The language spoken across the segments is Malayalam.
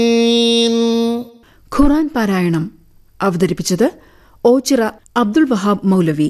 ഖുറാൻ പാരായണം അവതരിപ്പിച്ചത് ഓച്ചിറ അബ്ദുൾ വഹാബ് മൗലവി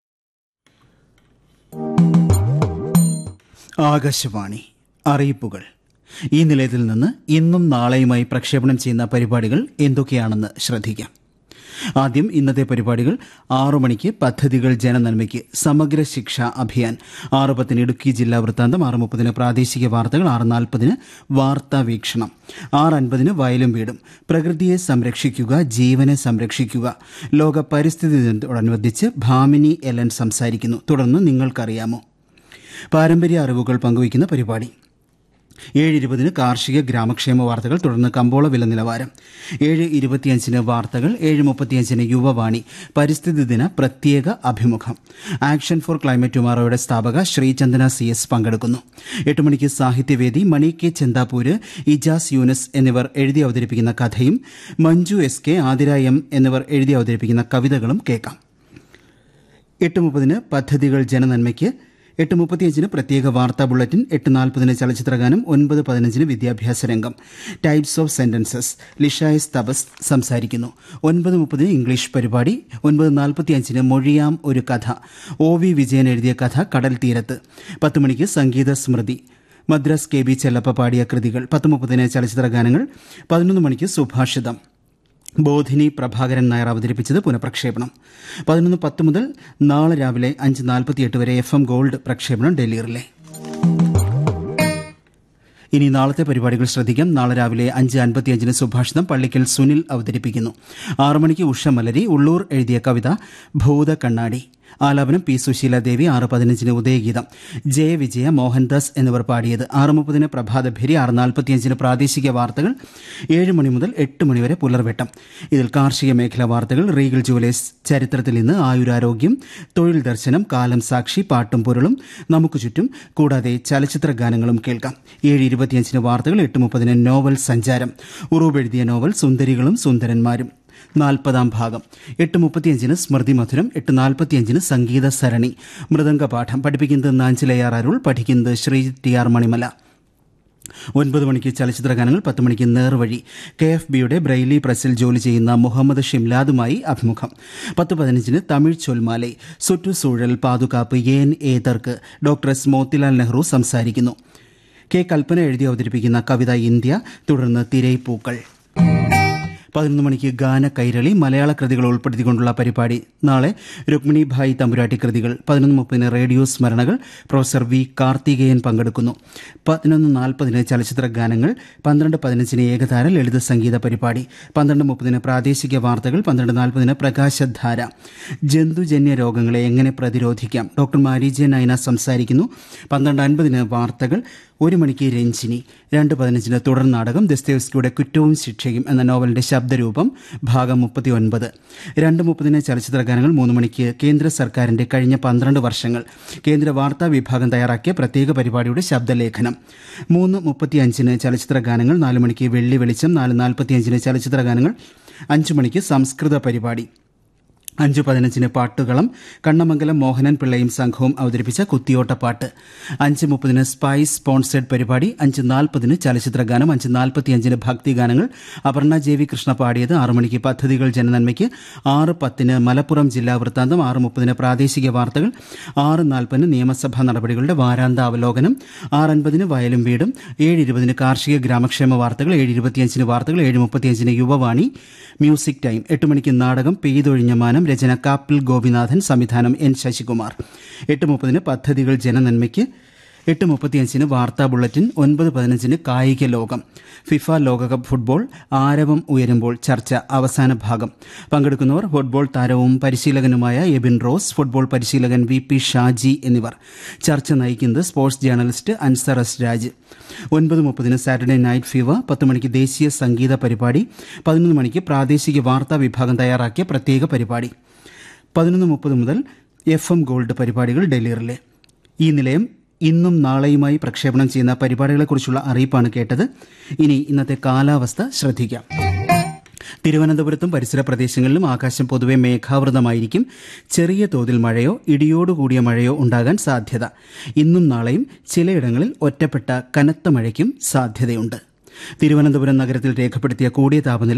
ആകാശവാണി അറിയിപ്പുകൾ ഈ നിലയത്തിൽ നിന്ന് ഇന്നും നാളെയുമായി പ്രക്ഷേപണം ചെയ്യുന്ന പരിപാടികൾ എന്തൊക്കെയാണെന്ന് ശ്രദ്ധിക്കാം ആദ്യം ഇന്നത്തെ പരിപാടികൾ ആറു മണിക്ക് പദ്ധതികൾ ജനനന്മയ്ക്ക് സമഗ്ര ശിക്ഷ അഭിയാൻ ആറ് പത്തിന് ഇടുക്കി ജില്ലാ വൃത്താന്തം ആറ് മുപ്പതിന് പ്രാദേശിക വാർത്തകൾ ആറ് നാൽപ്പതിന് വാർത്താ വീക്ഷണം ആറ് അൻപതിന് വയലും വീടും പ്രകൃതിയെ സംരക്ഷിക്കുക ജീവനെ സംരക്ഷിക്കുക ലോക പരിസ്ഥിതി ദിനത്തോടനുബന്ധിച്ച് ഭാമിനി എലൻ സംസാരിക്കുന്നു തുടർന്ന് നിങ്ങൾക്കറിയാമോ പാരമ്പര്യ അറിവുകൾ പങ്കുവയ്ക്കുന്ന പരിപാടി ഏഴ് ഇരുപതിന് കാർഷിക ഗ്രാമക്ഷേമ വാർത്തകൾ തുടർന്ന് കമ്പോള വില നിലവാരം ഏഴ് ഇരുപത്തിയഞ്ചിന് വാർത്തകൾ ഏഴ് മുപ്പത്തിയഞ്ചിന് യുവവാണി പരിസ്ഥിതി ദിന പ്രത്യേക അഭിമുഖം ആക്ഷൻ ഫോർ ക്ലൈമറ്റ് ടുമാറോയുടെ സ്ഥാപക ശ്രീചന്ദന സി എസ് പങ്കെടുക്കുന്നു എട്ട് മണിക്ക് സാഹിത്യവേദി മണി കെ ചെന്താപൂര് ഇജാസ് യൂനസ് എന്നിവർ എഴുതി അവതരിപ്പിക്കുന്ന കഥയും Manju S K Athira M എന്നിവർ എഴുതി അവതരിപ്പിക്കുന്ന കവിതകളും കേൾക്കാം എട്ട് മുപ്പതിന് പദ്ധതികൾ ജനനന്മയ്ക്ക് എട്ട് മുപ്പത്തിയഞ്ചിന് പ്രത്യേക വാർത്താ ബുള്ളറ്റിൻ എട്ട് നാൽപ്പതിന് ചലച്ചിത്രഗാനം ഒൻപത് പതിനഞ്ചിന് വിദ്യാഭ്യാസ രംഗം ടൈപ്സ് ഓഫ് സെന്റൻസസ് ലിഷായസ് തപസ് സംസാരിക്കുന്നു ഒൻപത് മുപ്പതിന് ഇംഗ്ലീഷ് പരിപാടി ഒൻപത് നാൽപ്പത്തിയഞ്ചിന് മൊഴിയാം ഒരു കഥ ഒ വി വിജയൻ എഴുതിയ കഥ കടൽ തീരത്ത് പത്ത് മണിക്ക് സംഗീത സ്മൃതി മദ്രാസ് കെ ബി ചെല്ലപ്പ പാടിയ കൃതികൾ പത്ത് മുപ്പതിന് ചലച്ചിത്രഗാനങ്ങൾ പതിനൊന്ന് മണിക്ക് സുഭാഷിതം ബോധിനി പ്രഭാകരൻ നായർ അവതരിപ്പിച്ചത് പുനഃപ്രക്ഷേപണം പതിനൊന്ന് പത്ത് മുതൽ നാളെ രാവിലെ അഞ്ച് നാൽപ്പത്തിയെട്ട് വരെ എഫ് എം ഗോൾഡ് പ്രക്ഷേപണം ഡൽഹിയിലെ ഇനി നാളത്തെ പരിപാടികൾ ശ്രദ്ധിക്കാം നാളെ രാവിലെ അഞ്ച് അൻപത്തിയഞ്ചിന് സുഭാഷിതം പള്ളിക്കൽ സുനിൽ അവതരിപ്പിക്കുന്നു ആറു മണിക്ക് ഉഷ മലരി ഉള്ളൂർ എഴുതിയ കവിത ഭൂത കണ്ണാടി ആലാപനം പി സുശീല ദേവി ആറ് പതിനഞ്ചിന് ഉദയഗീതം ജയ വിജയ മോഹൻദാസ് എന്നിവർ പാടിയത് ആറ് മുപ്പതിന് പ്രഭാതഭേരി ആറ് നാൽപ്പത്തിയഞ്ചിന് പ്രാദേശിക വാർത്തകൾ ഏഴ് മണി മുതൽ എട്ട് മണിവരെ പുലർവെട്ടം ഇതിൽ കാർഷിക മേഖലാ വാർത്തകൾ റീഗൽ ജുവലേഴ്സ് ചരിത്രത്തിൽ ഇന്ന് ആയുരാരോഗ്യം തൊഴിൽ ദർശനം കാലം സാക്ഷി പാട്ടും പൊരുളും നമുക്ക് ചുറ്റും കൂടാതെ ചലച്ചിത്ര ഗാനങ്ങളും കേൾക്കാം ഏഴ് ഇരുപത്തിയഞ്ചിന് വാർത്തകൾ എട്ട് മുപ്പതിന് നോവൽ സഞ്ചാരം ഉറൂബ് എഴുതിയ നോവൽ സുന്ദരികളും സുന്ദരന്മാരും നാൽപ്പതാം ഭാഗം എട്ട് മുപ്പത്തിയഞ്ചിന് സ്മൃതി മധുരം എട്ട് നാൽപ്പത്തിയഞ്ചിന് സംഗീത സരണി മൃദംഗ പാഠം പഠിപ്പിക്കുന്നത് നാഞ്ചിലയാർ അരുൾ പഠിക്കുന്നത് ശ്രീ ടി ആർ മണിമല ഒൻപത് മണിക്ക് ചലച്ചിത്ര ഗാനങ്ങൾ പത്ത് മണിക്ക് നേർവഴി കെ എഫ് ബിയുടെ ബ്രെയിലി പ്രസിൽ ജോലി ചെയ്യുന്ന മുഹമ്മദ് ഷിംലാദുമായി അഭിമുഖം പത്ത് പതിനഞ്ചിന് തമിഴ് ചൊൽമാലെ സുറ്റുസൂഴൽ പാതുകാപ്പ് ഏൻ ഏതർക്ക് ഡോക്ടർ എസ് മോത്തിലാൽ നെഹ്റു സംസാരിക്കുന്നു കെ കൽപ്പന എഴുതി അവതരിപ്പിക്കുന്ന കവിത ഇന്ത്യ തുടർന്ന് തിരൈപ്പൂക്കൾ പതിനൊന്ന് മണിക്ക് ഗാന കൈരളി മലയാള കൃതികൾ ഉൾപ്പെടുത്തിക്കൊണ്ടുള്ള പരിപാടി നാളെ രുക്മിണി ഭായ് തമ്പുരാട്ടി കൃതികൾ പതിനൊന്ന് മുപ്പതിന് റേഡിയോ സ്മരണകൾ പ്രൊഫസർ വി കാർത്തികേയൻ പങ്കെടുക്കുന്നു പതിനൊന്ന് നാൽപ്പതിന് ചലച്ചിത്ര ഗാനങ്ങൾ പന്ത്രണ്ട് പതിനഞ്ചിന് ഏകതാര ലളിത സംഗീത പരിപാടി പന്ത്രണ്ട് മുപ്പതിന് പ്രാദേശിക വാർത്തകൾ പന്ത്രണ്ട് നാൽപ്പതിന് പ്രകാശധാര ജന്തുജന്യ രോഗങ്ങളെ എങ്ങനെ പ്രതിരോധിക്കാം ഡോക്ടർ മാരിജെ നൈന സംസാരിക്കുന്നു പന്ത്രണ്ട് അൻപതിന് വാർത്തകൾ ഒരു മണിക്ക് രഞ്ജിനി രണ്ട് പതിനഞ്ചിന് തുടർ നാടകം ദസ്തേവ്സ്കിയുടെ കുറ്റവും ശിക്ഷയും എന്ന നോവലിന്റെ ശബ്ദരൂപം ഭാഗം മുപ്പത്തി ഒൻപത് രണ്ട് മുപ്പതിന് ചലച്ചിത്ര ഗാനങ്ങൾ മൂന്ന് മണിക്ക് കേന്ദ്ര സർക്കാരിന്റെ കഴിഞ്ഞ പന്ത്രണ്ട് വർഷങ്ങൾ കേന്ദ്ര വാർത്താ വിഭാഗം തയ്യാറാക്കിയ പ്രത്യേക പരിപാടിയുടെ ശബ്ദലേഖനം മൂന്ന് മുപ്പത്തിയഞ്ചിന് ചലച്ചിത്ര ഗാനങ്ങൾ നാല് മണിക്ക് വെള്ളി വെളിച്ചം നാല് നാൽപ്പത്തിയഞ്ചിന് ചലച്ചിത്ര ഗാനങ്ങൾ അഞ്ച് മണിക്ക് സംസ്കൃത പരിപാടി അഞ്ച് പതിനഞ്ചിന് പാട്ടുകളം കണ്ണമംഗലം മോഹനൻ പിള്ളയും സംഘവും അവതരിപ്പിച്ച കുത്തിയോട്ടപ്പാട്ട് അഞ്ച് മുപ്പതിന് സ്പൈസ് സ്പോൺസേഡ് പരിപാടി അഞ്ച് നാൽപ്പതിന് ചലച്ചിത്ര ഗാനം അഞ്ച് നാൽപ്പത്തിയഞ്ചിന് ഭക്തിഗാനങ്ങൾ അപർണ ജെ വി കൃഷ്ണ പാടിയത് ആറു മണിക്ക് പദ്ധതികൾ ജനനന്മയ്ക്ക് ആറ് പത്തിന് മലപ്പുറം ജില്ലാ വൃത്താന്തം ആറ് മുപ്പതിന് പ്രാദേശിക വാർത്തകൾ ആറ് നാൽപ്പതിന് നിയമസഭാ നടപടികളുടെ വാരാന്ത അവലോകനം ആറ് അൻപതിന് വയലും വീടും ഏഴ് ഇരുപതിന് കാർഷിക ഗ്രാമക്ഷേമ വാർത്തകൾ ഏഴ് ഇരുപത്തിയഞ്ചിന് വാർത്തകൾ ഏഴ് മുപ്പത്തിയഞ്ചിന് യുവവാണി മ്യൂസിക് ടൈം എട്ട് മണിക്ക് നാടകം പെയ്തൊഴിഞ്ഞ മാനം രചന കാപ്പിൽ ഗോപിനാഥൻ സംവിധാനം എൻ ശശികുമാർ എട്ട് മുപ്പതിന് പദ്ധതികൾ ജനനന്മയ്ക്ക് എട്ട് മുപ്പത്തിയഞ്ചിന് വാർത്താ ബുള്ളറ്റിൻ ഒൻപത് പതിനഞ്ചിന് കായിക ലോകം ഫിഫ ലോകകപ്പ് ഫുട്ബോൾ ആരവം ഉയരുമ്പോൾ ചർച്ച അവസാന ഭാഗം പങ്കെടുക്കുന്നവർ ഫുട്ബോൾ താരവും പരിശീലകനുമായ എബിൻ റോസ് ഫുട്ബോൾ പരിശീലകൻ വി പി ഷാജി എന്നിവർ ചർച്ച നയിക്കുന്നത് sports journalist Ansar S Raj ഒൻപത് മുപ്പതിന് സാറ്റർഡേ നൈറ്റ് ഫീവർ പത്ത് മണിക്ക് ദേശീയ സംഗീത പരിപാടി പതിനൊന്ന് മണിക്ക് പ്രാദേശിക വാർത്താ വിഭാഗം തയ്യാറാക്കിയ പ്രത്യേക പരിപാടി പതിനൊന്ന് മുപ്പത് മുതൽ എഫ് എം ഗോൾഡ് പരിപാടികൾ ഡൽഹിയിലെ ഈ നിലയം ഇന്നും നാളെയുമായി പ്രക്ഷേപണം ചെയ്യുന്ന പരിപാടികളെക്കുറിച്ചുള്ള അറിയിപ്പാണ് കേട്ടത് ഇനി ഇന്നത്തെ കാലാവസ്ഥ ശ്രദ്ധിക്കാം തിരുവനന്തപുരത്തും പരിസര പ്രദേശങ്ങളിലും ആകാശം പൊതുവെ മേഘാവൃതമായിരിക്കും ചെറിയ തോതിൽ മഴയോ ഇടിയോടുകൂടിയ മഴയോ ഉണ്ടാകാൻ സാധ്യത ഇന്നും നാളെയും ചിലയിടങ്ങളിൽ ഒറ്റപ്പെട്ട കനത്ത മഴയ്ക്കും സാധ്യതയുണ്ട് തിരുവനന്തപുരം നഗരത്തിൽ രേഖപ്പെടുത്തിയ കൂടിയ താപനില